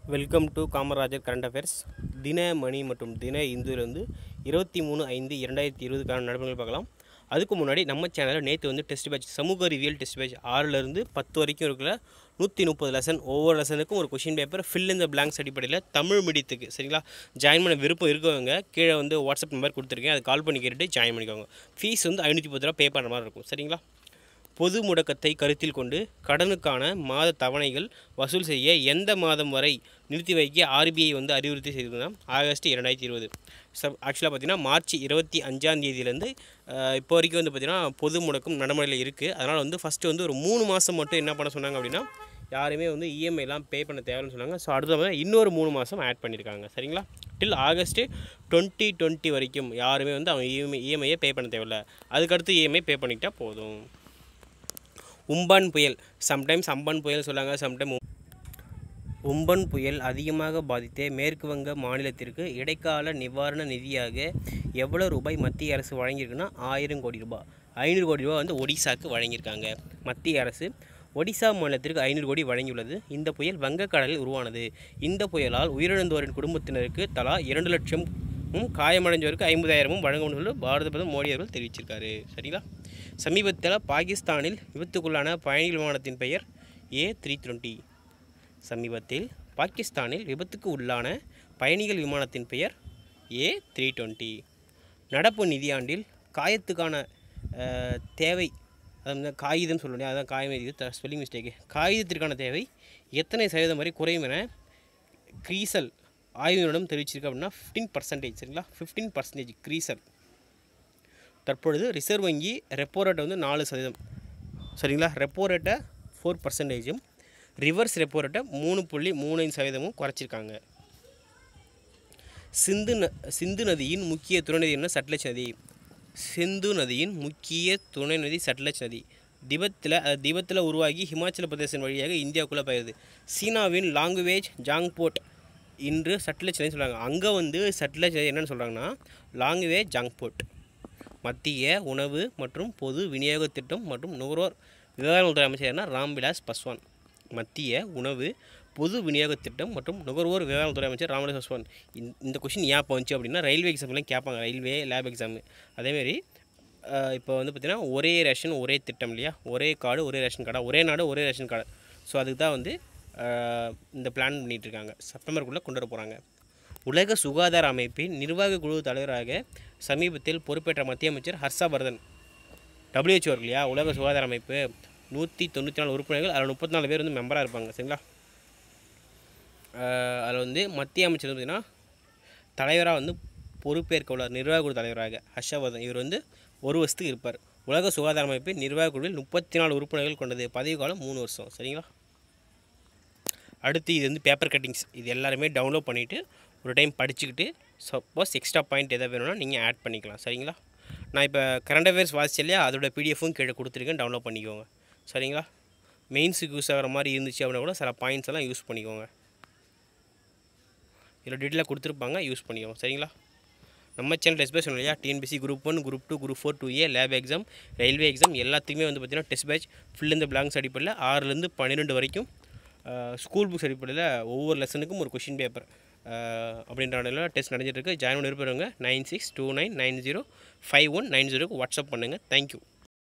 welcome to Kamarajar current affairs Dinamani மற்றும் தின இந்துவிலிருந்து இருபத்தி மூணு ஐந்து இரண்டாயிரத்தி இருபதுக்கான நடப்புகள் பார்க்கலாம் அதுக்கு முன்னாடி நம்ம சேனலில் நேற்று வந்து டெஸ்ட் பேட்ச் சமூக அறிவியல் டெஸ்ட் பேட்ச் ஆறுலேருந்து பத்து வரைக்கும் இருக்கிற நூற்றி முப்பது லெசன் ஒவ்வொரு லெசனுக்கும் ஒரு கொஷின் பேப்பர் ஃபில் இந்த பிளாங்க்ஸ் அடிப்படையில் தமிழ் மீடியத்துக்கு சரிங்களா ஜாயின் பண்ண விருப்பம் இருக்கவங்க கீழே வந்து வாட்ஸ்அப் நம்பர் கொடுத்துருக்கேன் அது கால் பண்ணி கேட்டுட்டு ஜாயின் பண்ணிக்கோங்க ஃபீஸ் வந்து ஐநூற்றி பத்து ரூபா பே பண்ணுற மாதிரி இருக்கும் சரிங்களா பொது முடக்கத்தை கருத்தில் கொண்டு கடனுக்கான மாத தவணைகள் வசூல் செய்ய எந்த மாதம் வரை நிறுத்தி வைக்க ஆர்பிஐ வந்து அறிவுறுத்தி செய்திருந்தா ஆகஸ்ட் இரண்டாயிரத்தி இருபது சப் ஆக்சுவலாக பார்த்தீங்கன்னா மார்ச் இருபத்தி அஞ்சாம் தேதியிலேருந்து இப்போ வரைக்கும் வந்து பார்த்திங்கன்னா பொது முடக்கம் நடைமுறையில் இருக்குது அதனால் வந்து ஃபஸ்ட்டு வந்து ஒரு மூணு மாதம் மட்டும் என்ன பண்ண சொன்னாங்க அப்படின்னா யாருமே வந்து இஎம்ஐலாம் பே பண்ண தேவைன்னு சொன்னாங்க ஸோ அடுத்த மாதிரி இன்னொரு மூணு மாதம் ஆட் பண்ணியிருக்காங்க சரிங்களா டில் ஆகஸ்ட்டு டுவெண்ட்டி டுவெண்ட்டி வரைக்கும் யாருமே வந்து அவங்க இஎம்ஐ இஎம்ஐயை பே பண்ண தேவையில்ல அதுக்கடுத்து இஎம்ஐ பே பண்ணிக்கிட்டால் போதும் உம்பான் புயல் சம்டைம்ஸ் அம்பான் புயல் சொல்லாங்க சம்டைம் உம்பன் புயல் அதிகமாக பாதித்த மேற்கு வங்க மாநிலத்திற்கு இடைக்கால நிவாரண நிதியாக எவ்வளோ ரூபாய் மத்திய அரசு வழங்கியிருக்குன்னா ஆயிரம் கோடி ரூபாய் ஐநூறு கோடி ரூபாய் வந்து ஒடிசாக்கு வழங்கியிருக்காங்க மத்திய அரசு ஒடிசா மாநிலத்திற்கு ஐநூறு கோடி வழங்கியுள்ளது இந்த புயல் வங்கக்கடலில் உருவானது இந்த புயலால் உயிரிழந்தோரின் குடும்பத்தினருக்கு தலா இரண்டு லட்சம் காயமடைஞ்சவருக்கு ஐம்பதாயிரமும் வழங்கும் என்று பாரத பிரதமர் மோடி அவர்கள் தெரிவிச்சிருக்காரு சரிங்களா சமீபத்தில் பாகிஸ்தானில் விபத்துக்குள்ளான பயணிகள் விமானத்தின் பெயர் ஏ த்ரீ டுவெண்ட்டி சமீபத்தில் பாகிஸ்தானில் விபத்துக்கு உள்ளான பயணிகள் விமானத்தின் பெயர் ஏ த்ரீ டுவெண்ட்டி நடப்பு நிதியாண்டில் காயத்துக்கான அஹ், தேவை அதாவது காகிதம் சொல்லணும் அதான் காயம் இது ஸ்பெல்லிங் மிஸ்டேக்கு காகிதத்திற்கான தேவை எத்தனை சதவீதம் வரை குறையும் என க்ரீசல் ஆய்வு நிறுவனம் தெரிவிச்சிருக்கு அப்படின்னா ஃபிஃப்டீன் பர்சன்டேஜ் சரிங்களா ஃபிஃப்டீன் பர்சன்டேஜ் க்ரீசல் தற்பொழுது ரிசர்வ் வங்கி ரெப்போ ரேட்டை வந்து நாலு சதவீதம் சரிங்களா ரெப்போ ரேட்டை ஃபோர் பர்சன்டேஜும் ரிவர்ஸ் ரெப்போ ரேட்டை மூணு புள்ளி மூணு ஐந்து சதவீதமும் குறைச்சிருக்காங்க சிந்து ந சிந்து நதியின் முக்கிய துணை நதி என்ன சட்லஜ் நதி சிந்து நதியின் முக்கிய துணை நதி சட்லஜ் நதி திபத்தில் அது திபத்தில் உருவாகி ஹிமாச்சல பிரதேசம் வழியாக இந்தியாவுக்குள்ளே போயிருது சீனாவின் லாங்குவேஜ் ஜாங்போட் இன்று சட்லஜ் நதி சொல்கிறாங்க அங்கே வந்து சட்லஜ் நதி என்னென்னு சொல்கிறாங்கன்னா லாங்குவேஜ் ஜாங்போட் மத்திய உணவு மற்றும் பொது விநியோக திட்டம் மற்றும் நுகர்வோர் விவகாரத்துறை அமைச்சர்னா ராம்விலாஸ் பஸ்வான் மத்திய உணவு பொது விநியோக திட்டம் மற்றும் நுகர்வோர் விவகாரத்துறை அமைச்சர் ராம்விலாஸ் பஸ்வான் இந்த இந்த கொஷின் ஏன் இப்போ வந்துச்சு அப்படின்னா ரயில்வே எக்ஸாம்லாம் கேட்பாங்க ரயில்வே லேப் எக்ஸாமு அதேமாரி இப்போ வந்து பார்த்திங்கன்னா ஒரே ரேஷன் ஒரே திட்டம் இல்லையா ஒரே கார்டு ஒரே ரேஷன் கார்டா ஒரே நாடு ஒரே ரேஷன் கார்டு ஸோ அதுக்கு தான் வந்து அஹ், இந்த பிளான் பண்ணிகிட்டு இருக்காங்க செப்டம்பருக்குள்ளே கொண்டு வர போகிறாங்க உலக சுகாதார அமைப்பின் நிர்வாக குழு தலைவராக சமீபத்தில் பொறுப்பேற்ற மத்திய அமைச்சர் ஹர்ஷவர்தன் WHO இருக்கு இல்லையா உலக சுகாதார அமைப்பு நூற்றி தொண்ணூற்றி நாலு உறுப்பினர்கள் அதில் முப்பத்தி நாலு பேர் வந்து மெம்பராக இருப்பாங்க சரிங்களா அஹ் அதில் வந்து மத்திய அமைச்சர் வந்து பார்த்திங்கன்னா தலைவராக வந்து பொறுப்பேற்க உள்ளார் நிர்வாக குழு தலைவராக ஹர்ஷவர்தன் இவர் வந்து ஒரு வருஷத்துக்கு இருப்பார் உலக சுகாதார அமைப்பின் நிர்வாக குழுவில் முப்பத்தி நாலு உறுப்பினர்கள் கொண்டது பதவி காலம் மூணு வருஷம் சரிங்களா அடுத்து இது வந்து பேப்பர் கட்டிங்ஸ் இது எல்லாருமே டவுன்லோட் பண்ணிவிட்டு ஒரு டைம் படிச்சுக்கிட்டு சப்போஸ் எக்ஸ்ட்ரா பாயிண்ட் எதாவது வேணும்னா நீங்கள் ஆட் பண்ணிக்கலாம் சரிங்களா நான் இப்போ கரண்ட் அஃபேர்ஸ் வாசிச்சு இல்லையா அதோட பிடிஎஃபும் கீழே கொடுத்துருக்கேன் டவுன்லோட் பண்ணிக்கோங்க சரிங்களா மெயின்ஸுக்கு யூஸ் ஆகிற மாதிரி இருந்துச்சு அப்படின்னா கூட சில பாயிண்ட்ஸ் எல்லாம் யூஸ் பண்ணிக்கோங்க இதில் டீட்டெயிலாக கொடுத்துருப்பாங்க யூஸ் பண்ணிக்கோங்க சரிங்களா நம்ம சேனல் டெஸ்ட் பேட்ச் சொன்னோம் இல்லையா TNPSC group one group two group four two A lab exam railway exam எல்லாத்துக்குமே வந்து பார்த்திங்கன்னா டெஸ்ட் பேட்ச் ஃபில் இந்த பிளாங்க்ஸ் அடிப்படையில் ஆறுலேருந்து பன்னிரெண்டு வரைக்கும் ஸ்கூல் புக்ஸ் அடிப்படையில் ஒவ்வொரு லெசனுக்கும் ஒரு கொஷின் பேப்பர் அப்படின்ற அளவில் டெஸ்ட் நடந்துட்டு இருக்கு ஜாயின் பண்ணி இருப்பவங்க nine six two nine nine zero five one nine ஜீரோக்கு வாட்ஸ்அப் பண்ணுங்கள் தேங்க்யூ